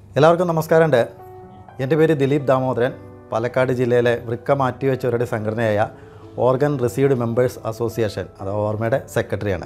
എല്ലാവർക്കും നമസ്കാരമുണ്ട് എൻ്റെ പേര് ദിലീപ് ദാമോദരൻ പാലക്കാട് ജില്ലയിലെ വൃക്ക മാറ്റിവെച്ചവരുടെ സംഘടനയായ ഓർഗൻ റിസീവ്ഡ് മെമ്പേഴ്സ് അസോസിയേഷൻ അഥവാ ഓർമ്മയുടെ സെക്രട്ടറിയാണ്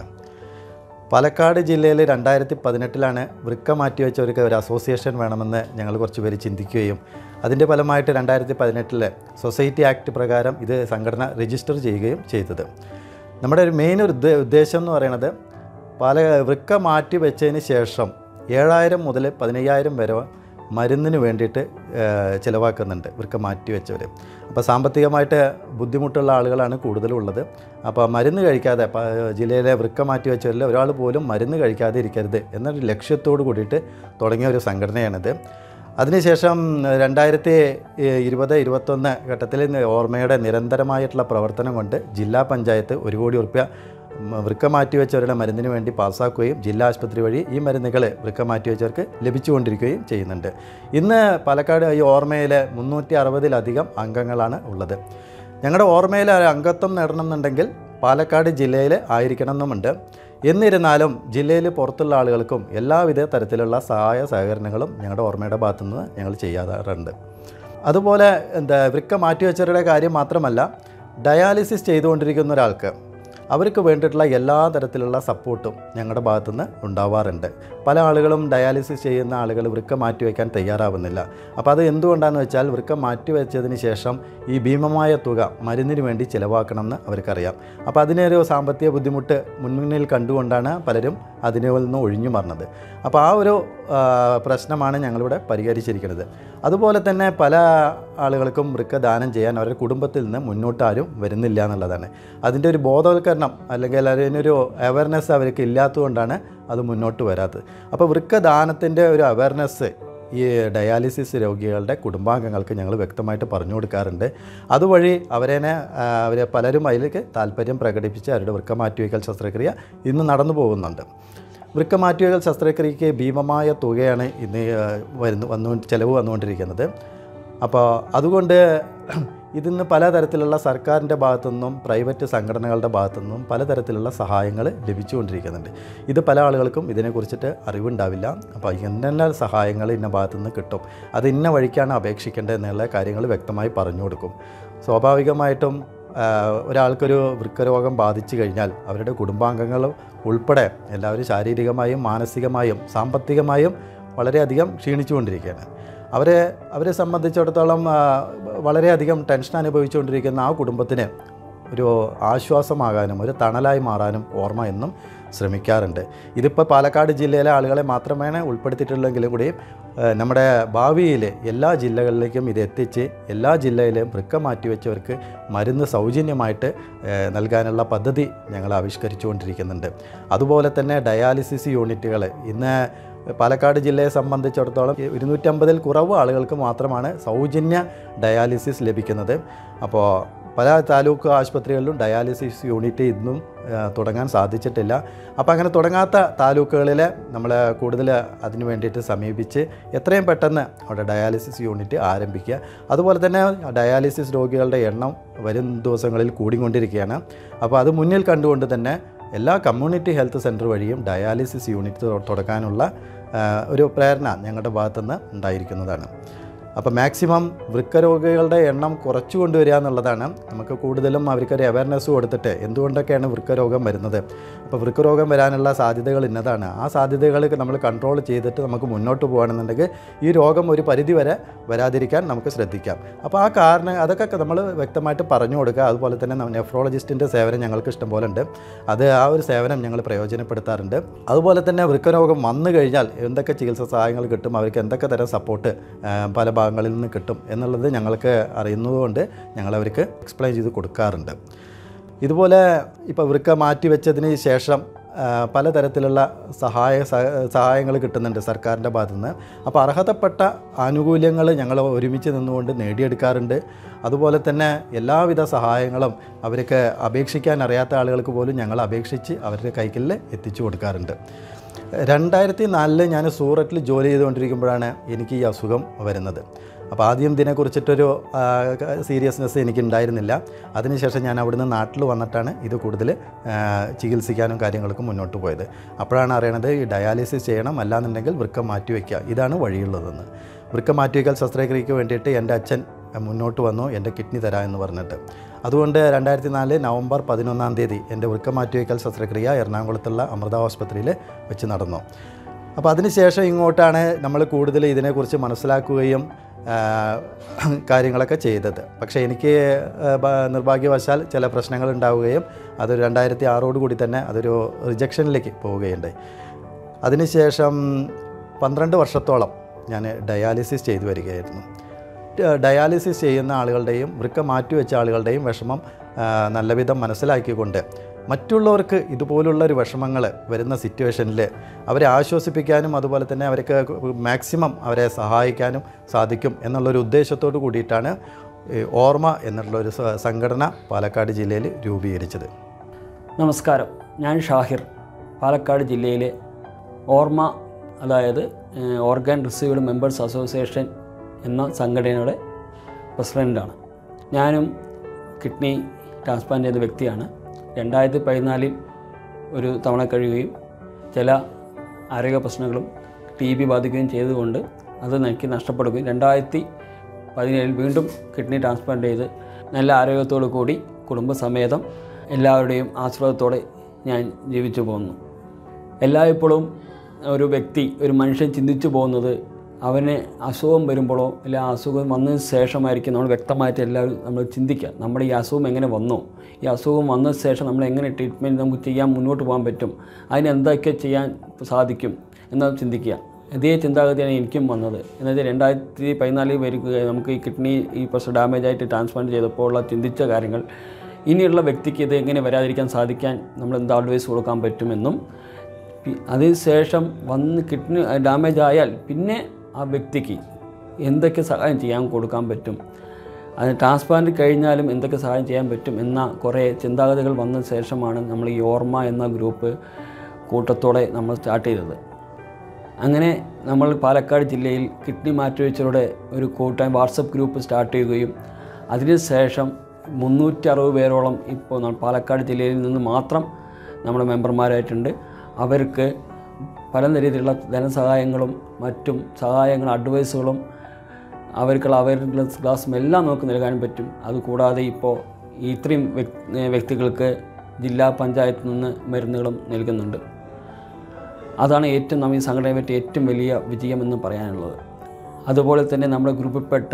പാലക്കാട് ജില്ലയിൽ രണ്ടായിരത്തി പതിനെട്ടിലാണ് വൃക്ക മാറ്റിവെച്ചവർക്ക് ഒരു അസോസിയേഷൻ വേണമെന്ന് ഞങ്ങൾ കുറച്ച് പേര് ചിന്തിക്കുകയും അതിൻ്റെ ഫലമായിട്ട് രണ്ടായിരത്തി പതിനെട്ടിലെ സൊസൈറ്റി ആക്ട് പ്രകാരം ഇത് സംഘടന രജിസ്റ്റർ ചെയ്യുകയും ചെയ്തത് നമ്മുടെ ഒരു മെയിൻ ഒരു ഉദ്ദേ- ഉദ്ദേശം എന്ന് പറയുന്നത് പല വൃക്ക മാറ്റി വെച്ചതിന് ശേഷം ഏഴായിരം മുതൽ പതിനയ്യായിരം വരെ മരുന്നിന് വേണ്ടിയിട്ട് ഏഹ്, ചിലവാക്കുന്നുണ്ട് വൃക്ക മാറ്റി വെച്ചവർ അപ്പോൾ സാമ്പത്തികമായിട്ട് ബുദ്ധിമുട്ടുള്ള ആളുകളാണ് കൂടുതലും ഉള്ളത് അപ്പോൾ മരുന്ന് കഴിക്കാതെ പ- ജില്ലയിലെ വൃക്ക മാറ്റി വെച്ചവരിൽ ഒരാൾ പോലും മരുന്ന് കഴിക്കാതെ ഇരിക്കരുത് എന്നൊരു ലക്ഷ്യത്തോട് കൂടിയിട്ട് തുടങ്ങിയ ഒരു സംഘടനയാണിത് അതിനുശേഷം രണ്ടായിരത്തി ഇരുപത് ഇരുപത്തൊന്ന് ഘട്ടത്തിൽ ഓർമ്മയുടെ നിരന്തരമായിട്ടുള്ള പ്രവർത്തനം കൊണ്ട് ജില്ലാ പഞ്ചായത്ത് ഒരു കോടി ഉറുപ്യ വൃക്ക മാറ്റിവെച്ചവരുടെ മരുന്നിന് വേണ്ടി പാസ്സാക്കുകയും ജില്ലാ ആശുപത്രി വഴി ഈ മരുന്നുകൾ വൃക്ക മാറ്റിവെച്ചവർക്ക് ലഭിച്ചുകൊണ്ടിരിക്കുകയും ചെയ്യുന്നുണ്ട് ഇന്ന് പാലക്കാട് ഈ ഓർമ്മയിൽ മുന്നൂറ്റി അറുപതിലധികം അംഗങ്ങളാണ് ഉള്ളത് ഞങ്ങളുടെ ഓർമ്മയിൽ ഒരു അംഗത്വം നേടണം എന്നുണ്ടെങ്കിൽ പാലക്കാട് ജില്ലയിൽ ആയിരിക്കണം എന്നുമുണ്ട് എന്നിരുന്നാലും ജില്ലയിൽ പുറത്തുള്ള ആളുകൾക്കും എല്ലാവിധ തരത്തിലുള്ള സഹായ സഹകരണങ്ങളും ഞങ്ങളുടെ ഓർമ്മയുടെ ഭാഗത്തുനിന്ന് ഞങ്ങൾ ചെയ്യാറുണ്ട് അതുപോലെ എന്താ വൃക്ക മാറ്റിവെച്ചവരുടെ കാര്യം മാത്രമല്ല ഡയാലിസിസ് ചെയ്തുകൊണ്ടിരിക്കുന്ന ഒരാൾക്ക് അവർക്ക് വേണ്ടിയിട്ടുള്ള എല്ലാ തരത്തിലുള്ള സപ്പോർട്ടും ഞങ്ങളുടെ ഭാഗത്തുനിന്ന് ഉണ്ടാവാറുണ്ട് പല ആളുകളും ഡയാലിസിസ് ചെയ്യുന്ന ആളുകൾ വൃക്ക മാറ്റിവെക്കാൻ തയ്യാറാവുന്നില്ല അപ്പോൾ അത് എന്തുകൊണ്ടാണെന്ന് വെച്ചാൽ വൃക്ക മാറ്റിവെച്ചതിന് ശേഷം ഈ ഭീമമായ തുക മരുന്നിന് വേണ്ടി ചിലവാക്കണമെന്ന് അവർക്കറിയാം അപ്പോൾ അതിനൊരു സാമ്പത്തിക ബുദ്ധിമുട്ട് മുൻമുന്നിൽ കണ്ടുകൊണ്ടാണ് പലരും അതിനെ നിന്ന് ഒഴിഞ്ഞു മാറുന്നത് അപ്പോൾ ആ ഒരു ആ, പ്രശ്നമാണ് ഞങ്ങളിവിടെ പരിഹരിച്ചിരിക്കുന്നത് അതുപോലെ തന്നെ പല ആളുകൾക്കും വൃക്ക ദാനം ചെയ്യാൻ അവരുടെ കുടുംബത്തിൽ നിന്ന് മുന്നോട്ട് ആരും വരുന്നില്ല എന്നുള്ളതാണ് അതിൻ്റെ ഒരു ബോധവൽക്കരണം അല്ലെങ്കിൽ അതിനൊരു അവയർനെസ് അവർക്ക് ഇല്ലാത്തതുകൊണ്ടാണ് അത് മുന്നോട്ട് വരാത്തത് അപ്പോൾ വൃക്ക ദാനത്തിൻ്റെ ഒരു അവയർനെസ് ഈ ഡയാലിസിസ് രോഗികളുടെ കുടുംബാംഗങ്ങൾക്ക് ഞങ്ങൾ വ്യക്തമായിട്ട് പറഞ്ഞു കൊടുക്കാറുണ്ട് അതുവഴി അവരെ അവരെ പലരും അതിലേക്ക് താല്പര്യം പ്രകടിപ്പിച്ച് അവരുടെ വൃക്ക മാറ്റിവയ്ക്കൽ ശസ്ത്രക്രിയ ഇന്ന് നടന്നു പോകുന്നുണ്ട് വൃക്ക മാറ്റിവയ്ക്കൽ ശസ്ത്രക്രിയയ്ക്ക് ഭീമമായ തുകയാണ് ഇന്ന് ആ, വരുന്നു വന്നു ചിലവ് വന്നുകൊണ്ടിരിക്കുന്നത് അപ്പോൾ അതുകൊണ്ട് ഇതിന്ന് പലതരത്തിലുള്ള സർക്കാരിൻ്റെ ഭാഗത്തുനിന്നും പ്രൈവറ്റ് സംഘടനകളുടെ ഭാഗത്തുനിന്നും പലതരത്തിലുള്ള സഹായങ്ങൾ ലഭിച്ചുകൊണ്ടിരിക്കുന്നുണ്ട് ഇത് പല ആളുകൾക്കും ഇതിനെക്കുറിച്ചിട്ട് അറിവുണ്ടാവില്ല അപ്പോൾ ഇന്ന സഹായങ്ങൾ ഇന്ന ഭാഗത്തുനിന്ന് കിട്ടും അത് ഇന്ന വഴിക്കാണ് അപേക്ഷിക്കേണ്ടത് എന്നുള്ള കാര്യങ്ങൾ വ്യക്തമായി പറഞ്ഞു കൊടുക്കും സ്വാഭാവികമായിട്ടും ആ, ഒരാൾക്കൊരു വൃക്കരോഗം ബാധിച്ചു കഴിഞ്ഞാൽ അവരുടെ കുടുംബാംഗങ്ങൾ ഉൾപ്പെടെ എല്ലാവരും ശാരീരികമായും മാനസികമായും സാമ്പത്തികമായും വളരെയധികം ക്ഷീണിച്ചുകൊണ്ടിരിക്കുകയാണ് അവരെ അവരെ സംബന്ധിച്ചിടത്തോളം ആ, വളരെയധികം ടെൻഷൻ അനുഭവിച്ചുകൊണ്ടിരിക്കുന്ന ആ കുടുംബത്തിന് ഒരു ആശ്വാസമാകാനും ഒരു തണലായി മാറാനും ഓർമ്മ എന്നും ശ്രമിക്കാറുണ്ട് ഇതിപ്പോൾ പാലക്കാട് ജില്ലയിലെ ആളുകളെ മാത്രമേ ഉൾപ്പെടുത്തിയിട്ടുള്ളെങ്കിലും കൂടി ഏഹ്, നമ്മുടെ ഭാവിയിൽ എല്ലാ ജില്ലകളിലേക്കും ഇത് എത്തിച്ച് എല്ലാ ജില്ലയിലെയും വൃക്ക മാറ്റിവെച്ചവർക്ക് മരുന്ന് സൗജന്യമായിട്ട് ഏഹ്, നൽകാനുള്ള പദ്ധതി ഞങ്ങൾ ആവിഷ്കരിച്ചുകൊണ്ടിരിക്കുന്നുണ്ട് അതുപോലെ തന്നെ ഡയാലിസിസ് യൂണിറ്റുകൾ ഇന്ന് പാലക്കാട് ജില്ലയെ സംബന്ധിച്ചിടത്തോളം ഇരുന്നൂറ്റമ്പതിൽ കുറവ് ആളുകൾക്ക് മാത്രമാണ് സൗജന്യ ഡയാലിസിസ് ലഭിക്കുന്നത് അപ്പോൾ പല താലൂക്ക് ആശുപത്രികളിലും ഡയാലിസിസ് യൂണിറ്റ് ഇന്നും ആ, തുടങ്ങാൻ സാധിച്ചിട്ടില്ല അപ്പോൾ അങ്ങനെ തുടങ്ങാത്ത താലൂക്കുകളിൽ നമ്മൾ കൂടുതൽ അതിന് വേണ്ടിയിട്ട് സമീപിച്ച് എത്രയും പെട്ടെന്ന് അവിടെ ഡയാലിസിസ് യൂണിറ്റ് ആരംഭിക്കുക അതുപോലെ തന്നെ ഡയാലിസിസ് രോഗികളുടെ എണ്ണം വരും ദിവസങ്ങളിൽ കൂടിക്കൊണ്ടിരിക്കുകയാണ് അപ്പോൾ അത് മുന്നിൽ കണ്ടുകൊണ്ട് തന്നെ എല്ലാ കമ്മ്യൂണിറ്റി ഹെൽത്ത് സെൻറ്റർ വഴിയും ഡയാലിസിസ് യൂണിറ്റ് തൊ- തുടങ്ങാനുള്ള ആ, ഒരു പ്രേരണ ഞങ്ങളുടെ ഭാഗത്തുനിന്ന് ഉണ്ടായിരിക്കുന്നതാണ് അപ്പോൾ മാക്സിമം വൃക്കരോഗികളുടെ എണ്ണം കുറച്ചു കൊണ്ടുവരിക എന്നുള്ളതാണ് നമുക്ക് കൂടുതലും അവർക്കൊരു അവയർനെസ് കൊടുത്തിട്ട് എന്തുകൊണ്ടൊക്കെയാണ് വൃക്കരോഗം വരുന്നത് അപ്പോൾ വൃക്കരോഗം വരാനുള്ള സാധ്യതകൾ ഇന്നതാണ് ആ സാധ്യതകൾ നമ്മൾ കൺട്രോൾ ചെയ്തിട്ട് നമുക്ക് മുന്നോട്ട് പോകുകയാണെന്നുണ്ടെങ്കിൽ ഈ രോഗം ഒരു പരിധി വരെ വരാതിരിക്കാൻ നമുക്ക് ശ്രദ്ധിക്കാം അപ്പോൾ ആ കാരണം അതൊക്കെ നമ്മൾ വ്യക്തമായിട്ട് പറഞ്ഞു കൊടുക്കുക അതുപോലെ തന്നെ നെഫ്രോളജിസ്റ്റിൻ്റെ സേവനം ഞങ്ങൾക്ക് ഇഷ്ടംപോലെ ഉണ്ട് അത് ആ ഒരു സേവനം ഞങ്ങൾ പ്രയോജനപ്പെടുത്താറുണ്ട് അതുപോലെ തന്നെ വൃക്കരോഗം വന്നു കഴിഞ്ഞാൽ എന്തൊക്കെ ചികിത്സാ സഹായങ്ങൾ കിട്ടും അവർക്ക് എന്തൊക്കെ തരം സപ്പോർട്ട് പല ഭാഗങ്ങളിൽ നിന്ന് കിട്ടും എന്നുള്ളത് ഞങ്ങൾക്ക് അറിയുന്നതുകൊണ്ട് ഞങ്ങൾ അവർക്ക് എക്സ്പ്ലെയിൻ ചെയ്ത് കൊടുക്കാറുണ്ട് ഇതുപോലെ ഇപ്പോൾ വൃക്ക മാറ്റി വെച്ചതിന് ശേഷം ആ, പലതരത്തിലുള്ള സഹായ സഹായങ്ങൾ കിട്ടുന്നുണ്ട് സർക്കാരിൻ്റെ ഭാഗത്തു നിന്ന് അപ്പോൾ അർഹതപ്പെട്ട ആനുകൂല്യങ്ങൾ ഞങ്ങൾ ഒരുമിച്ച് നിന്നുകൊണ്ട് നേടിയെടുക്കാറുണ്ട് അതുപോലെ തന്നെ എല്ലാവിധ സഹായങ്ങളും അവർക്ക് അപേക്ഷിക്കാൻ അറിയാത്ത ആളുകൾക്ക് പോലും ഞങ്ങൾ അപേക്ഷിച്ച് അവരുടെ കൈകളിൽ എത്തിച്ചു കൊടുക്കാറുണ്ട് രണ്ടായിരത്തി നാലില് ഞാൻ സൂററ്റിൽ ജോലി ചെയ്തുകൊണ്ടിരിക്കുമ്പോഴാണ് എനിക്ക് ഈ അസുഖം വരുന്നത് അപ്പോൾ ആദ്യം ഇതിനെക്കുറിച്ചിട്ടൊരു സീരിയസ്നെസ് എനിക്ക് ഉണ്ടായിരുന്നില്ല അതിനുശേഷം ഞാൻ അവിടുന്ന് നാട്ടിൽ വന്നിട്ടാണ് ഇത് കൂടുതൽ ആ, ചികിത്സിക്കാനും കാര്യങ്ങൾക്കും മുന്നോട്ട് പോയത് അപ്പോഴാണ് അറിയണത് ഈ ഡയാലിസിസ് ചെയ്യണം അല്ലാന്നുണ്ടെങ്കിൽ വൃക്ക മാറ്റിവെക്കുക ഇതാണ് വഴിയുള്ളതെന്ന് വൃക്ക മാറ്റിവെക്കൽ ശസ്ത്രക്രിയയ്ക്ക് വേണ്ടിയിട്ട് എൻ്റെ അച്ഛൻ മുന്നോട്ട് വന്നു എൻ്റെ കിഡ്നി തരാം എന്ന് പറഞ്ഞിട്ട് അതുകൊണ്ട് രണ്ടായിരത്തി നാല് നവംബർ പതിനൊന്നാം തീയതി എൻ്റെ വൃക്ക മാറ്റിവെക്കൽ ശസ്ത്രക്രിയ എറണാകുളത്തുള്ള അമൃത ഹോസ്പിറ്റലിൽ വെച്ച് നടന്നു അപ്പോൾ അതിനുശേഷം ഇങ്ങോട്ടാണ് നമ്മൾ കൂടുതൽ ഇതിനെക്കുറിച്ച് മനസ്സിലാക്കുകയും ആ, കാര്യങ്ങളൊക്കെ ചെയ്തത് പക്ഷേ എനിക്ക് ആ, ബ- നിർഭാഗ്യവശാൽ ചില പ്രശ്നങ്ങൾ ഉണ്ടാവുകയും അത് രണ്ടായിരത്തി ആറോട് കൂടി തന്നെ അതൊരു റിജക്ഷനിലേക്ക് പോവുകയുണ്ടായി അതിനുശേഷം പന്ത്രണ്ട് വർഷത്തോളം ഞാൻ ഡയാലിസിസ് ചെയ്തു വരികയായിരുന്നു ഡ- ഡയാലിസിസ് ചെയ്യുന്ന ആളുകളുടെയും വൃക്ക മാറ്റിവെച്ച ആളുകളുടെയും വിഷമം ആ, നല്ലവിധം മനസ്സിലാക്കിക്കൊണ്ട് മറ്റുള്ളവർക്ക് ഇതുപോലുള്ള ഒരു വിഷമങ്ങൾ വരുന്ന സിറ്റുവേഷനിൽ അവരെ ആശ്വസിപ്പിക്കാനും അതുപോലെ തന്നെ അവർക്ക് മാക്സിമം അവരെ സഹായിക്കാനും സാധിക്കും എന്നുള്ളൊരു ഉദ്ദേശത്തോടു കൂടിയിട്ടാണ് ഈ ഓർമ്മ എന്നുള്ളൊരു സ- സംഘടന പാലക്കാട് ജില്ലയിൽ രൂപീകരിച്ചത് നമസ്കാരം ഞാൻ ഷാഹിർ പാലക്കാട് ജില്ലയിലെ ഓർമ്മ അതായത് ഏഹ്, ഓർഗൻ റിസീവ്ഡ് മെമ്പേഴ്സ് അസോസിയേഷൻ എന്ന സംഘടനയുടെ പ്രസിഡൻ്റാണ് ഞാനും കിഡ്നി ട്രാൻസ്പ്ലാന്റ് ചെയ്ത വ്യക്തിയാണ് രണ്ടായിരത്തി പതിനാലിൽ ഒരു തവണ കഴിയുകയും ചില ആരോഗ്യ പ്രശ്നങ്ങളും ടി ബി ബാധിക്കുകയും ചെയ്തുകൊണ്ട് അത് എനിക്ക് നഷ്ടപ്പെടുകയും രണ്ടായിരത്തി പതിനേഴിൽ വീണ്ടും കിഡ്നി ട്രാൻസ്പ്ലാന്റ് ചെയ്ത് നല്ല ആരോഗ്യത്തോടു കൂടി കുടുംബസമേതം എല്ലാവരുടെയും ആശ്രയത്തോടെ ഞാൻ ജീവിച്ചു പോകുന്നു എല്ലായ്പ്പോഴും ഒരു വ്യക്തി ഒരു മനുഷ്യൻ ചിന്തിച്ചു പോകുന്നത് അവന് അസുഖം വരുമ്പോഴോ അല്ല ആ അസുഖം വന്നതിന് ശേഷമായിരിക്കും നമ്മൾ വ്യക്തമായിട്ട് എല്ലാവരും നമ്മൾ ചിന്തിക്കുക നമ്മുടെ ഈ അസുഖം എങ്ങനെ വന്നു ഈ അസുഖം വന്നതിന് ശേഷം നമ്മൾ എങ്ങനെ ട്രീറ്റ്മെൻറ്റ് നമുക്ക് ചെയ്യാൻ മുന്നോട്ട് പോകാൻ പറ്റും അതിന് എന്തൊക്കെ ചെയ്യാൻ സാധിക്കും എന്നത് ചിന്തിക്കുക ഇതേ ചിന്താഗതിയാണ് എനിക്കും വന്നത് എന്നുവെച്ചാൽ രണ്ടായിരത്തി പതിനാലിൽ വരിക നമുക്ക് ഈ കിഡ്നി ഈ പ്രശ്നം ഡാമേജ് ആയിട്ട് ട്രാൻസ്പ്ലാന്റ് ചെയ്തപ്പോൾ ഉള്ള ചിന്തിച്ച കാര്യങ്ങൾ ഇനിയുള്ള വ്യക്തിക്ക് ഇത് എങ്ങനെ വരാതിരിക്കാൻ സാധിക്കാൻ നമ്മൾ എന്ത് അഡ്വൈസ് കൊടുക്കാൻ പറ്റുമെന്നും പി- അതിനുശേഷം വന്ന് കിഡ്നി ഡാമേജ് ആയാൽ പിന്നെ ആ വ്യക്തിക്ക് എന്തൊക്കെ സഹായം ചെയ്യാൻ കൊടുക്കാൻ പറ്റും അത് ട്രാൻസ്പ്ലാന്റ് കഴിഞ്ഞാലും എന്തൊക്കെ സഹായം ചെയ്യാൻ പറ്റും എന്ന കുറേ ചിന്താഗതികൾ വന്ന ശേഷമാണ് നമ്മൾ ഈ ഓർമ്മ എന്ന ഗ്രൂപ്പ് കൂട്ടത്തോടെ നമ്മൾ സ്റ്റാർട്ട് ചെയ്തത് അങ്ങനെ നമ്മൾ പാലക്കാട് ജില്ലയിൽ കിഡ്നി മാറ്റിവെച്ചവരുടെ ഒരു കൂട്ടായ്മ വാട്സപ്പ് ഗ്രൂപ്പ് സ്റ്റാർട്ട് ചെയ്യുകയും അതിനുശേഷം മുന്നൂറ്റി അറുപത് പേരോളം ഇപ്പോൾ നമ്മൾ പാലക്കാട് ജില്ലയിൽ നിന്ന് മാത്രം നമ്മുടെ മെമ്പർമാരായിട്ടുണ്ട് അവർക്ക് പല രീതിയിലുള്ള ധനസഹായങ്ങളും മറ്റും സഹായങ്ങളും അഡ്വൈസുകളും അവർക്കുള്ള അവയർനെസ് ക്ലാസ്സും എല്ലാം നമുക്ക് നൽകാൻ പറ്റും അതുകൂടാതെ ഇപ്പോൾ ഈ ഇത്രയും വ്യക്- വ്യക്തികൾക്ക് ജില്ലാ പഞ്ചായത്തിൽ നിന്ന് മരുന്നുകളും നൽകുന്നുണ്ട് അതാണ് ഏറ്റവും നമ്മൾ ഈ സംഘടനയെ പറ്റി ഏറ്റവും വലിയ വിജയമെന്ന് പറയാനുള്ളത് അതുപോലെ തന്നെ നമ്മുടെ ഗ്രൂപ്പിൽപ്പെട്ട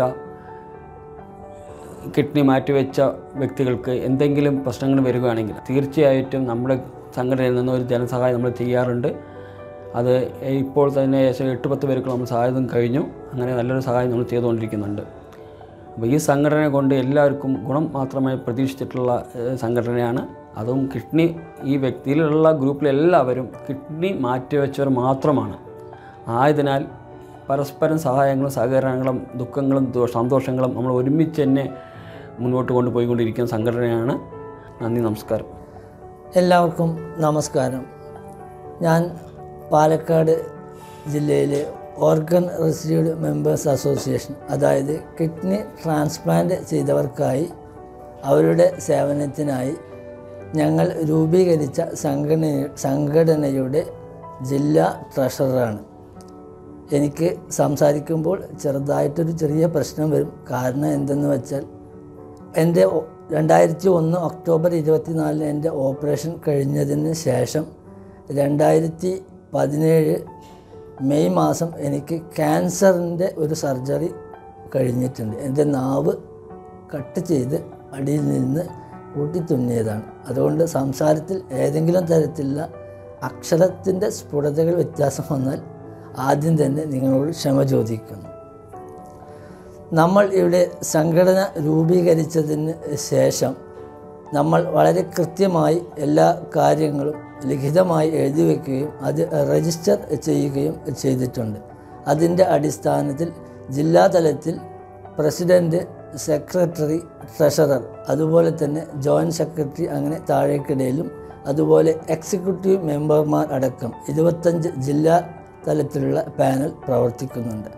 കിഡ്നി മാറ്റിവെച്ച വ്യക്തികൾക്ക് എന്തെങ്കിലും പ്രശ്നങ്ങൾ വരികയാണെങ്കിൽ തീർച്ചയായിട്ടും നമ്മുടെ സംഘടനയിൽ നിന്ന് ഒരു ധനസഹായം നമ്മൾ ചെയ്യാറുണ്ട് അത് ഇപ്പോൾ തന്നെ ഏകദേശം എട്ട് പത്ത് പേർക്ക് നമ്മൾ സഹായം കഴിഞ്ഞു അങ്ങനെ നല്ലൊരു സഹായം നമ്മൾ ചെയ്തുകൊണ്ടിരിക്കുന്നുണ്ട് അപ്പോൾ ഈ സംഘടന കൊണ്ട് എല്ലാവർക്കും ഗുണം മാത്രമായി പ്രതീക്ഷിച്ചിട്ടുള്ള ഏഹ്, സംഘടനയാണ് അതും കിഡ്നി ഈ വ്യക്തിയിലുള്ള ഗ്രൂപ്പിലെല്ലാവരും കിഡ്നി മാറ്റിവെച്ചവർ മാത്രമാണ് ആയതിനാൽ പരസ്പരം സഹായങ്ങളും സഹകരണങ്ങളും ദുഃഖങ്ങളും ദോ- സന്തോഷങ്ങളും നമ്മൾ ഒരുമിച്ച് തന്നെ മുന്നോട്ട് കൊണ്ടുപോയിക്കൊണ്ടിരിക്കുന്ന സംഘടനയാണ് നന്ദി നമസ്കാരം എല്ലാവർക്കും നമസ്കാരം ഞാൻ പാലക്കാട് ജില്ലയിലെ ഓർഗൻ റിസീവ്ഡ് മെമ്പേഴ്സ് അസോസിയേഷൻ അതായത് കിഡ്നി ട്രാൻസ്പ്ലാന്റ് ചെയ്തവർക്കായി അവരുടെ സേവനത്തിനായി ഞങ്ങൾ രൂപീകരിച്ച സംഘടന സംഘടനയുടെ ജില്ലാ ട്രഷററാണ് എനിക്ക് സംസാരിക്കുമ്പോൾ ചെറുതായിട്ടൊരു ചെറിയ പ്രശ്നം വരും കാരണം എന്തെന്ന് വെച്ചാൽ എൻ്റെ ഒ- രണ്ടായിരത്തി ഒന്ന് ഒക്ടോബർ ഇരുപത്തിനാലിന് എൻ്റെ ഓപ്പറേഷൻ കഴിഞ്ഞതിന് ശേഷം രണ്ടായിരത്തി പതിനേഴ് മെയ് മാസം എനിക്ക് ക്യാൻസറിൻ്റെ ഒരു സർജറി കഴിഞ്ഞിട്ടുണ്ട് എൻ്റെ നാവ് കട്ട് ചെയ്ത് അടിയിൽ നിന്ന് കൂട്ടിത്തുന്നിയതാണ് അതുകൊണ്ട് സംസാരത്തിൽ ഏതെങ്കിലും തരത്തിലുള്ള അക്ഷരത്തിൻ്റെ സ്ഫുടതകൾ വ്യത്യാസം വന്നാൽ ആദ്യം തന്നെ നിങ്ങളോട് ക്ഷമ ചോദിക്കുന്നു നമ്മൾ ഇവിടെ സംഘടന രൂപീകരിച്ചതിന് ശേഷം നമ്മൾ വളരെ കൃത്യമായി എല്ലാ കാര്യങ്ങളും ലിഖിതമായി എഴുതി വയ്ക്കുകയും അത് രജിസ്റ്റർ ചെയ്യുകയും ചെയ്തിട്ടുണ്ട് അതിൻ്റെ അടിസ്ഥാനത്തിൽ ജില്ലാ തലത്തിൽ പ്രസിഡൻറ്റ് സെക്രട്ടറി ട്രഷറർ അതുപോലെ തന്നെ ജോയിൻറ്റ് സെക്രട്ടറി അങ്ങനെ താഴേക്കിടയിലും അതുപോലെ എക്സിക്യൂട്ടീവ് മെമ്പർമാർ അടക്കം ഇരുപത്തഞ്ച് ജില്ലാ തലത്തിലുള്ള പാനൽ പ്രവർത്തിക്കുന്നുണ്ട്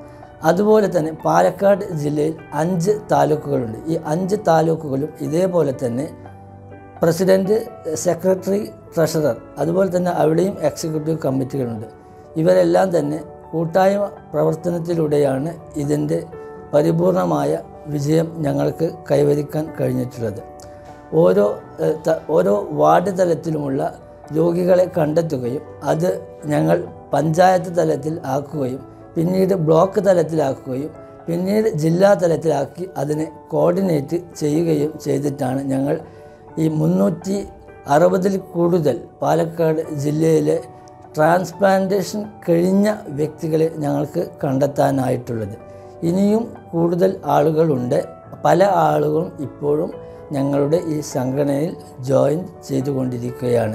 അതുപോലെ തന്നെ പാലക്കാട് ജില്ലയിൽ അഞ്ച് താലൂക്കുകളുണ്ട് ഈ അഞ്ച് താലൂക്കുകളും ഇതേപോലെ തന്നെ പ്രസിഡൻറ്റ് സെക്രട്ടറി ട്രഷറർ അതുപോലെ തന്നെ അവിടെയും എക്സിക്യൂട്ടീവ് കമ്മിറ്റികളുണ്ട് ഇവരെല്ലാം തന്നെ കൂട്ടായ്മ പ്രവർത്തനത്തിലൂടെയാണ് ഇതിൻ്റെ പരിപൂർണമായ വിജയം ഞങ്ങൾക്ക് കൈവരിക്കാൻ കഴിഞ്ഞിട്ടുള്ളത് ഓരോ ഏഹ്, ത- ഓരോ വാർഡ് തലത്തിലുമുള്ള രോഗികളെ കണ്ടെത്തുകയും അത് ഞങ്ങൾ പഞ്ചായത്ത് തലത്തിൽ ആക്കുകയും പിന്നീട് ബ്ലോക്ക് തലത്തിലാക്കുകയും പിന്നീട് ജില്ലാ തലത്തിലാക്കി അതിനെ കോർഡിനേറ്റ് ചെയ്യുകയും ചെയ്തിട്ടാണ് ഞങ്ങൾ ഈ മുന്നൂറ്റി അറുപതിൽ കൂടുതൽ പാലക്കാട് ജില്ലയിലെ ട്രാൻസ്പ്ലാന്റേഷൻ കഴിഞ്ഞ വ്യക്തികളെ ഞങ്ങൾക്ക് കണ്ടെത്താനായിട്ടുള്ളത് ഇനിയും കൂടുതൽ ആളുകളുണ്ട് പല ആളുകളും ഇപ്പോഴും ഞങ്ങളുടെ ഈ സംഘടനയിൽ ജോയിൻ ചെയ്തുകൊണ്ടിരിക്കുകയാണ്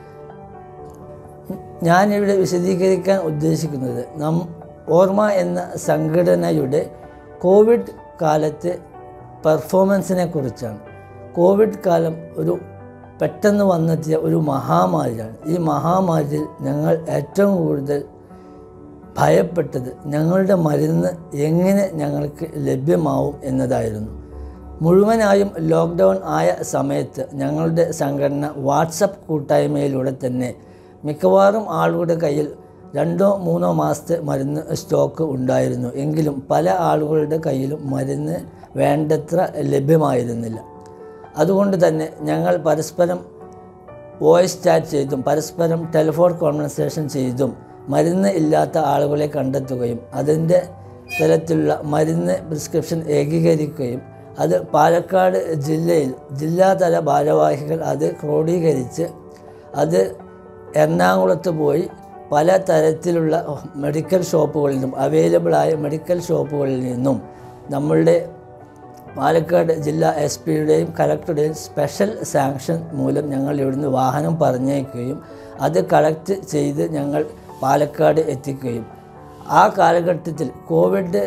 ഞാനിവിടെ വിശദീകരിക്കാൻ ഉദ്ദേശിക്കുന്നത് നം ഓർമ്മ എന്ന സംഘടനയുടെ കോവിഡ് കാലത്തെ പെർഫോമൻസിനെ കുറിച്ചാണ് കോവിഡ് കാലം ഒരു പെട്ടെന്ന് വന്നെത്തിയ ഒരു മഹാമാരിയാണ് ഈ മഹാമാരിയിൽ ഞങ്ങൾ ഏറ്റവും കൂടുതൽ ഭയപ്പെട്ടത് ഞങ്ങളുടെ മരുന്ന് എങ്ങനെ ഞങ്ങൾക്ക് ലഭ്യമാവും എന്നതായിരുന്നു മുഴുവനായും ലോക്ക്ഡൗൺ ആയ സമയത്ത് ഞങ്ങളുടെ സംഘടന വാട്സപ്പ് കൂട്ടായ്മയിലൂടെ തന്നെ മിക്കവാറും ആളുകളുടെ കയ്യിൽ രണ്ടോ മൂന്നോ മാസത്തെ മരുന്ന് സ്റ്റോക്ക് ഉണ്ടായിരുന്നു എങ്കിലും പല ആളുകളുടെ കയ്യിലും മരുന്ന് വേണ്ടത്ര ലഭ്യമായിരുന്നില്ല അതുകൊണ്ട് തന്നെ ഞങ്ങൾ പരസ്പരം വോയിസ് ചാറ്റ് ചെയ്തും പരസ്പരം ടെലിഫോൺ കോൺവെർസേഷൻ ചെയ്തും മരുന്ന് ഇല്ലാത്ത ആളുകളെ കണ്ടെത്തുകയും അതിൻ്റെ തരത്തിലുള്ള മരുന്ന് പ്രിസ്ക്രിപ്ഷൻ ഏകീകരിക്കുകയും അത് പാലക്കാട് ജില്ലയിൽ ജില്ലാതല ഭാരവാഹികൾ അത് ക്രോഡീകരിച്ച് അത് എറണാകുളത്ത് പോയി പല തരത്തിലുള്ള മെഡിക്കൽ ഷോപ്പുകളിൽ നിന്നും അവൈലബിളായ മെഡിക്കൽ ഷോപ്പുകളിൽ നിന്നും നമ്മളുടെ പാലക്കാട് ജില്ലാ എസ് പിയുടെയും കലക്ടറുടെയും സ്പെഷ്യൽ സാങ്ഷൻ മൂലം ഞങ്ങൾ ഇവിടുന്ന് വാഹനം പറഞ്ഞേക്കുകയും അത് കളക്ട് ചെയ്ത് ഞങ്ങൾ പാലക്കാട് എത്തിക്കുകയും ആ കാലഘട്ടത്തിൽ കോവിഡ്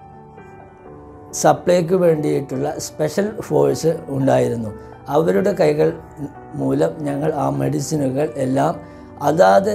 സപ്ലൈക്ക് വേണ്ടിയിട്ടുള്ള സ്പെഷ്യൽ ഫോഴ്സ് ഉണ്ടായിരുന്നു അവരുടെ കൈകൾ മൂലം ഞങ്ങൾ ആ മെഡിസിനുകൾ എല്ലാം അതാത്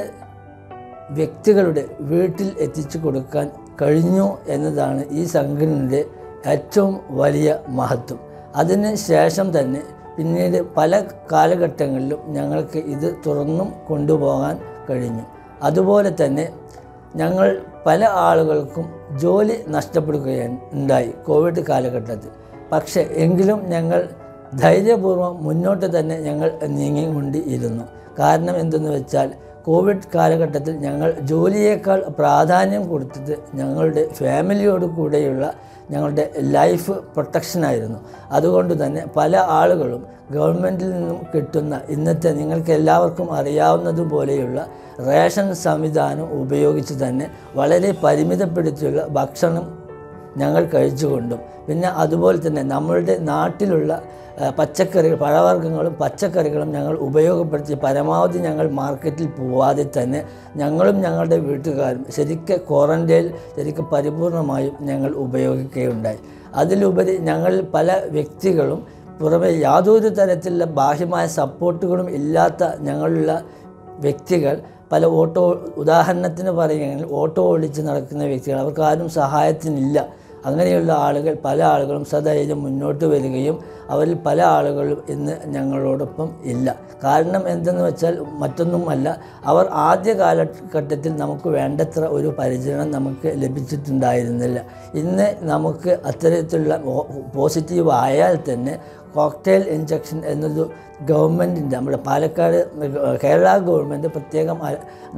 വ്യക്തികളുടെ വീട്ടിൽ എത്തിച്ചു കൊടുക്കാൻ കഴിഞ്ഞു എന്നതാണ് ഈ സംഘടനയുടെ ഏറ്റവും വലിയ മഹത്വം അതിന് ശേഷം തന്നെ പിന്നീട് പല കാലഘട്ടങ്ങളിലും ഞങ്ങൾക്ക് ഇത് തുറന്നും കൊണ്ടുപോകാൻ കഴിഞ്ഞു അതുപോലെ തന്നെ ഞങ്ങൾ പല ആളുകൾക്കും ജോലി നഷ്ടപ്പെടുകയാണ് ഉണ്ടായി കോവിഡ് കാലഘട്ടത്തിൽ പക്ഷേ എങ്കിലും ഞങ്ങൾ ധൈര്യപൂർവ്വം മുന്നോട്ട് തന്നെ ഞങ്ങൾ നീങ്ങിക്കൊണ്ടിരുന്നു കാരണം എന്തെന്ന് വെച്ചാൽ കോവിഡ് കാലഘട്ടത്തിൽ ഞങ്ങൾ ജോലിയേക്കാൾ പ്രാധാന്യം കൊടുത്തത് ഞങ്ങളുടെ ഫാമിലിയോട് കൂടെയുള്ള ഞങ്ങളുടെ ലൈഫ് പ്രൊട്ടക്ഷനായിരുന്നു അതുകൊണ്ട് തന്നെ പല ആളുകളും ഗവൺമെൻറ്റിൽ നിന്നും കിട്ടുന്ന ഇന്നത്തെ നിങ്ങൾക്ക് എല്ലാവർക്കും അറിയാവുന്നതുപോലെയുള്ള റേഷൻ സംവിധാനം ഉപയോഗിച്ച് തന്നെ വളരെ പരിമിതപ്പെടുത്തിയുള്ള ഭക്ഷണം ഞങ്ങൾ കഴിച്ചുകൊണ്ടും പിന്നെ അതുപോലെ തന്നെ നമ്മളുടെ നാട്ടിലുള്ള ആ, പച്ചക്കറികൾ പഴവർഗ്ഗങ്ങളും പച്ചക്കറികളും ഞങ്ങൾ ഉപയോഗപ്പെടുത്തി പരമാവധി ഞങ്ങൾ മാർക്കറ്റിൽ പോവാതെ തന്നെ ഞങ്ങളും ഞങ്ങളുടെ വീട്ടുകാരും ശരിക്കും ക്വാറൻറ്റൈൻ ശരിക്കും പരിപൂർണമായും ഞങ്ങൾ ഉപയോഗിക്കുകയുണ്ടായി അതിലുപരി ഞങ്ങൾ പല വ്യക്തികളും പുറമെ യാതൊരു തരത്തിലുള്ള ബാഹ്യമായ സപ്പോർട്ടുകളും ഇല്ലാത്ത ഞങ്ങളുള്ള വ്യക്തികൾ പല ഓട്ടോ ഉദാഹരണത്തിന് പറയുകയാണെങ്കിൽ ഓട്ടോ ഓടിച്ച് നടക്കുന്ന വ്യക്തികൾ അവർക്ക് ആരും സഹായത്തിനില്ല അങ്ങനെയുള്ള ആളുകൾ പല ആളുകളും സധൈര്യം മുന്നോട്ട് വരികയും അവരിൽ പല ആളുകളും ഇന്ന് ഞങ്ങളോടൊപ്പം ഇല്ല കാരണം എന്തെന്ന് വെച്ചാൽ മറ്റൊന്നുമല്ല അവർ ആദ്യ കാലഘട്ടത്തിൽ നമുക്ക് വേണ്ടത്ര ഒരു പരിചരണം നമുക്ക് ലഭിച്ചിട്ടുണ്ടായിരുന്നില്ല ഇന്ന് നമുക്ക് അത്തരത്തിലുള്ള പോസിറ്റീവ് ആയാൽ തന്നെ കോക്ടെയിൽ ഇഞ്ചക്ഷൻ എന്നൊരു ഗവൺമെൻറ്റിൻ്റെ നമ്മുടെ പാലക്കാട് കേരള ഗവൺമെൻറ് പ്രത്യേകം അ-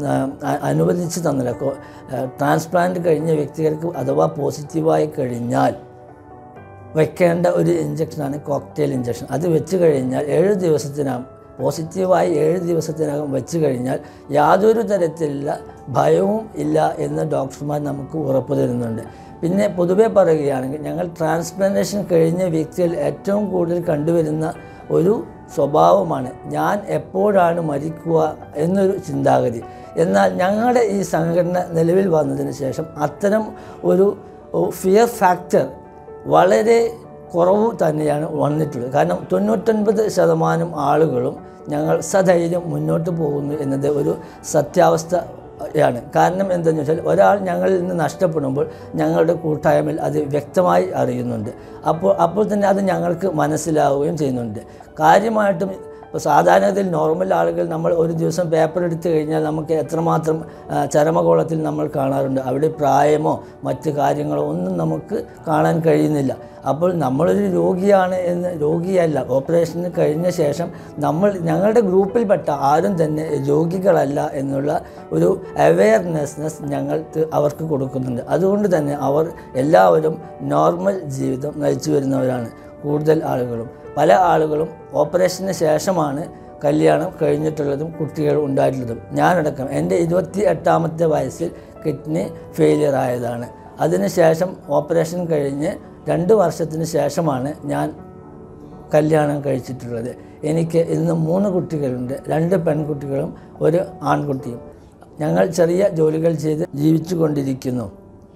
അ- അനുവദിച്ച് തന്നില്ല കോ- ട്രാൻസ്പ്ലാന്റ് കഴിഞ്ഞ വ്യക്തികൾക്ക് അഥവാ പോസിറ്റീവായി കഴിഞ്ഞാൽ വെക്കേണ്ട ഒരു ഇഞ്ചക്ഷനാണ് കോക്ടെയിൽ ഇഞ്ചക്ഷൻ അത് വെച്ച് കഴിഞ്ഞാൽ ഏഴ് ദിവസത്തിനകം പോസിറ്റീവായി ഏഴ് ദിവസത്തിനകം വെച്ച് കഴിഞ്ഞാൽ യാതൊരു തരത്തിലുള്ള ഭയവും ഇല്ല എന്ന് ഡോക്ടർമാർ നമുക്ക് ഉറപ്പു തരുന്നുണ്ട് പിന്നെ പൊതുവെ പറയുകയാണെങ്കിൽ ഞങ്ങൾ ട്രാൻസ്പ്ലാന്റേഷൻ കഴിഞ്ഞ വ്യക്തികൾ ഏറ്റവും കൂടുതൽ കണ്ടുവരുന്ന ഒരു സ്വഭാവമാണ് ഞാൻ എപ്പോഴാണ് മരിക്കുക എന്നൊരു ചിന്താഗതി എന്നാൽ ഞങ്ങളുടെ ഈ സംഘടന നിലവിൽ വന്നതിന് ശേഷം അത്തരം ഒരു ഫിയർ ഫാക്ടർ വളരെ കുറവ് തന്നെയാണ് വന്നിട്ടുള്ളത് കാരണം തൊണ്ണൂറ്റൊൻപത് ശതമാനം ആളുകളും ഞങ്ങൾ സധൈര്യം മുന്നോട്ട് പോകുന്നു എന്നത് ഒരു സത്യാവസ്ഥ യാണ് കാരണം എന്തെന്ന് വെച്ചാൽ ഒരാൾ ഞങ്ങളിൽ നിന്ന് നഷ്ടപ്പെടുമ്പോൾ ഞങ്ങളുടെ കൂട്ടായ്മയിൽ അത് വ്യക്തമായി അറിയുന്നുണ്ട് അപ്പോൾ അപ്പോൾ തന്നെ അത് ഞങ്ങൾക്ക് മനസ്സിലാവുകയും ചെയ്യുന്നുണ്ട് കാര്യമായിട്ടും ഇപ്പോൾ സാധാരണത്തിൽ നോർമൽ ആളുകൾ നമ്മൾ ഒരു ദിവസം പേപ്പർ എടുത്തു കഴിഞ്ഞാൽ നമുക്ക് എത്രമാത്രം ആ, ചരമകോളത്തിൽ നമ്മൾ കാണാറുണ്ട് അവിടെ പ്രായമോ മറ്റ് കാര്യങ്ങളോ ഒന്നും നമുക്ക് കാണാൻ കഴിയുന്നില്ല അപ്പോൾ നമ്മളൊരു രോഗിയാണ് എന്ന് രോഗിയല്ല ഓപ്പറേഷന് കഴിഞ്ഞ ശേഷം നമ്മൾ ഞങ്ങളുടെ ഗ്രൂപ്പിൽപ്പെട്ട ആരും തന്നെ രോഗികളല്ല എന്നുള്ള ഒരു അവെയർനെസ്നെസ് ഞങ്ങൾ ത- അവർക്ക് കൊടുക്കുന്നുണ്ട് അതുകൊണ്ട് തന്നെ അവർ എല്ലാവരും നോർമൽ ജീവിതം നയിച്ചു വരുന്നവരാണ് കൂടുതൽ ആളുകളും പല ആളുകളും ഓപ്പറേഷന് ശേഷമാണ് കല്യാണം കഴിഞ്ഞിട്ടുള്ളതും കുട്ടികൾ ഉണ്ടായിട്ടുള്ളതും ഞാനടക്കം എൻ്റെ ഇരുപത്തി എട്ടാമത്തെ വയസ്സിൽ കിഡ്നി ഫെയിലിയർ ആയതാണ് അതിനുശേഷം ഓപ്പറേഷൻ കഴിഞ്ഞ് രണ്ട് വർഷത്തിന് ശേഷമാണ് ഞാൻ കല്യാണം കഴിച്ചിട്ടുള്ളത് എനിക്ക് ഇന്ന് മൂന്ന് കുട്ടികളുണ്ട് രണ്ട് പെൺകുട്ടികളും ഒരു ആൺകുട്ടിയും ഞങ്ങൾ ചെറിയ ജോലികൾ ചെയ്ത് ജീവിച്ചു കൊണ്ടിരിക്കുന്നു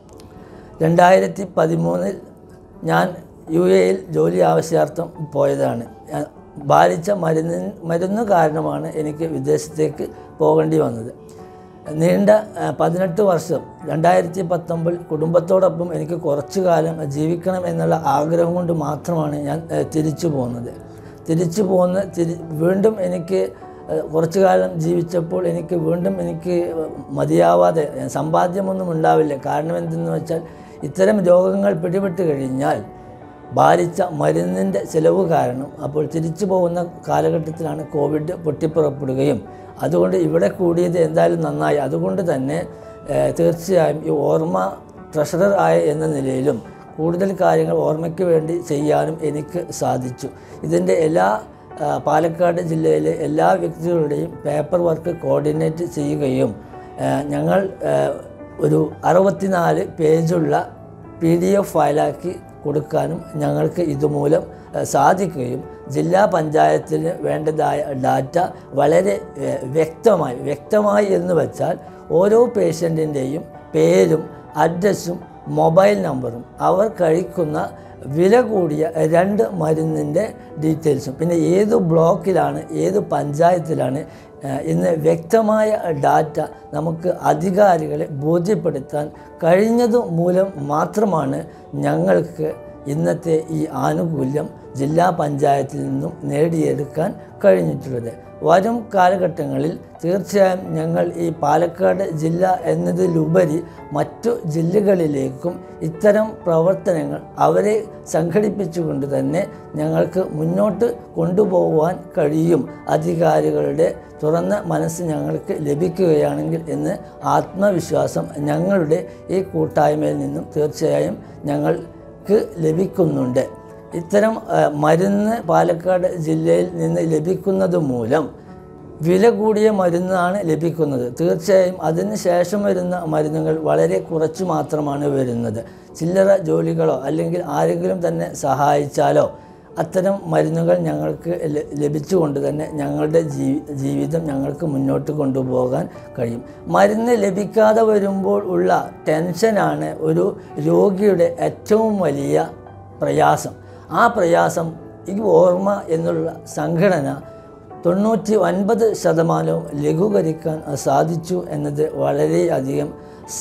രണ്ടായിരത്തി പതിമൂന്നിൽ ഞാൻ യു എയിൽ ജോലി ആവശ്യാർത്ഥം പോയതാണ് ഞാൻ ബാധിച്ച മരുന്ന് മരുന്ന് കാരണമാണ് എനിക്ക് വിദേശത്തേക്ക് പോകേണ്ടി വന്നത് നീണ്ട ആ, പതിനെട്ട് വർഷം രണ്ടായിരത്തി പത്തൊമ്പതിൽ കുടുംബത്തോടൊപ്പം എനിക്ക് കുറച്ചു കാലം ജീവിക്കണം എന്നുള്ള ആഗ്രഹം കൊണ്ട് മാത്രമാണ് ഞാൻ ആ, തിരിച്ചു പോകുന്നത് തിരിച്ചു പോന്ന് തിരി വീണ്ടും എനിക്ക് ആ, കുറച്ചു കാലം ജീവിച്ചപ്പോൾ എനിക്ക് വീണ്ടും എനിക്ക് മതിയാവാതെ സമ്പാദ്യമൊന്നും ഉണ്ടാവില്ല കാരണം എന്തെന്ന് വെച്ചാൽ ഇത്തരം രോഗങ്ങൾ പിടിപെട്ട് കഴിഞ്ഞാൽ ബാധിച്ച മരുന്നിൻ്റെ ചിലവ് കാരണം അപ്പോൾ തിരിച്ചു പോകുന്ന കാലഘട്ടത്തിലാണ് കോവിഡ് പൊട്ടിപ്പുറപ്പെടുകയും അതുകൊണ്ട് ഇവിടെ കൂടിയത് എന്തായാലും നന്നായി അതുകൊണ്ട് തന്നെ ഏഹ്, തീർച്ചയായും ഈ ഓർമ്മ ട്രഷറർ ആയ എന്ന നിലയിലും കൂടുതൽ കാര്യങ്ങൾ ഓർമ്മയ്ക്ക് വേണ്ടി ചെയ്യാനും എനിക്ക് സാധിച്ചു ഇതിൻ്റെ എല്ലാ ആ, പാലക്കാട് ജില്ലയിലെ എല്ലാ വ്യക്തികളുടെയും പേപ്പർ വർക്ക് കോർഡിനേറ്റ് ചെയ്യുകയും ആ, ഞങ്ങൾ ആ, ഒരു അറുപത്തിനാല് പേജുള്ള പി ഡി എഫ് ഫയലാക്കി കൊടുക്കാനും ഞങ്ങൾക്ക് ഇതുമൂലം ആ, സാധിക്കുകയും ജില്ലാ പഞ്ചായത്തിന് വേണ്ടതായ ഡാറ്റ വളരെ ആ, വ്യക്തമായി വ്യക്തമായി എന്ന് വെച്ചാൽ ഓരോ പേഷ്യൻറ്റിൻ്റെയും പേരും അഡ്രസ്സും മൊബൈൽ നമ്പറും അവർ കഴിക്കുന്ന വില കൂടിയ രണ്ട് മരുന്നിൻ്റെ ഡീറ്റെയിൽസും പിന്നെ ഏത് ബ്ലോക്കിലാണ് ഏത് പഞ്ചായത്തിലാണ് ഏഹ്, ഇന്ന് വ്യക്തമായ ഡാറ്റ നമുക്ക് അധികാരികളെ ബോധ്യപ്പെടുത്താൻ കഴിഞ്ഞതു മൂലം മാത്രമാണ് ഞങ്ങൾക്ക് ഇന്നത്തെ ഈ ആനുകൂല്യം ജില്ലാ പഞ്ചായത്തിൽ നിന്നും നേടിയെടുക്കാൻ കഴിഞ്ഞിട്ടുള്ളത് വരും കാലഘട്ടങ്ങളിൽ തീർച്ചയായും ഞങ്ങൾ ഈ പാലക്കാട് ജില്ല എന്നതിലുപരി മറ്റു ജില്ലകളിലേക്കും ഇത്തരം പ്രവർത്തനങ്ങൾ അവരെ സംഘടിപ്പിച്ചുകൊണ്ട് തന്നെ ഞങ്ങൾക്ക് മുന്നോട്ട് കൊണ്ടുപോകുവാൻ കഴിയും അധികാരികളുടെ തുറന്ന മനസ്സ് ഞങ്ങൾക്ക് ലഭിക്കുകയാണെങ്കിൽ എന്ന് ആത്മവിശ്വാസം ഞങ്ങളുടെ ഈ കൂട്ടായ്മയിൽ നിന്നും തീർച്ചയായും ഞങ്ങൾക്ക് ലഭിക്കുന്നുണ്ട് ഇത്തരം ആ, മരുന്ന് പാലക്കാട് ജില്ലയിൽ നിന്ന് ലഭിക്കുന്നത് മൂലം വില കൂടിയ മരുന്നാണ് ലഭിക്കുന്നത് തീർച്ചയായും അതിന് ശേഷം വരുന്ന മരുന്നുകൾ വളരെ കുറച്ച് മാത്രമാണ് വരുന്നത് ചില്ലറ ജോലികളോ അല്ലെങ്കിൽ ആരെങ്കിലും തന്നെ സഹായിച്ചാലോ അത്തരം മരുന്നുകൾ ഞങ്ങൾക്ക് ല- ലഭിച്ചുകൊണ്ട് തന്നെ ഞങ്ങളുടെ ജീ ജീവിതം ഞങ്ങൾക്ക് മുന്നോട്ട് കൊണ്ടുപോകാൻ കഴിയും മരുന്ന് ലഭിക്കാതെ വരുമ്പോൾ ഉള്ള ടെൻഷനാണ് ഒരു രോഗിയുടെ ഏറ്റവും വലിയ പ്രയാസം ആ പ്രയാസം ഈ ഓർമ്മ എന്നുള്ള സംഘടന തൊണ്ണൂറ്റി ഒൻപത് ശതമാനവും ലഘൂകരിക്കാൻ സാധിച്ചു എന്നത് വളരെയധികം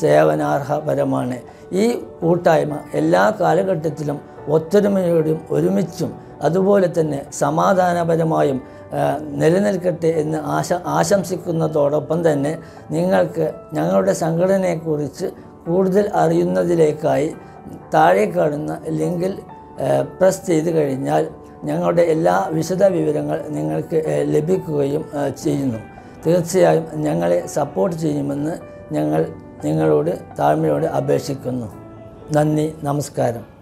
സേവനാർഹപരമാണ് ഈ കൂട്ടായ്മ എല്ലാ കാലഘട്ടത്തിലും ഒത്തൊരുമയോടും ഒരുമിച്ചും അതുപോലെ തന്നെ സമാധാനപരമായും ആ, നിലനിൽക്കട്ടെ എന്ന് ആശ ആശംസിക്കുന്നതോടൊപ്പം തന്നെ നിങ്ങൾക്ക് ഞങ്ങളുടെ സംഘടനയെക്കുറിച്ച് കൂടുതൽ അറിയുന്നതിലേക്കായി താഴെ കാണുന്ന ലിങ്കിൽ ഏഹ്, പ്രസ് ചെയ്ത് കഴിഞ്ഞാൽ ഞങ്ങളുടെ എല്ലാ വിശദ വിവരങ്ങൾ നിങ്ങൾക്ക് ഏഹ്, ലഭിക്കുകയും ഏഹ്, ചെയ്യുന്നു തീർച്ചയായും ഞങ്ങളെ സപ്പോർട്ട് ചെയ്യുമെന്ന് ഞങ്ങൾ നിങ്ങളോട് താഴ്മയോട് അപേക്ഷിക്കുന്നു നന്ദി നമസ്കാരം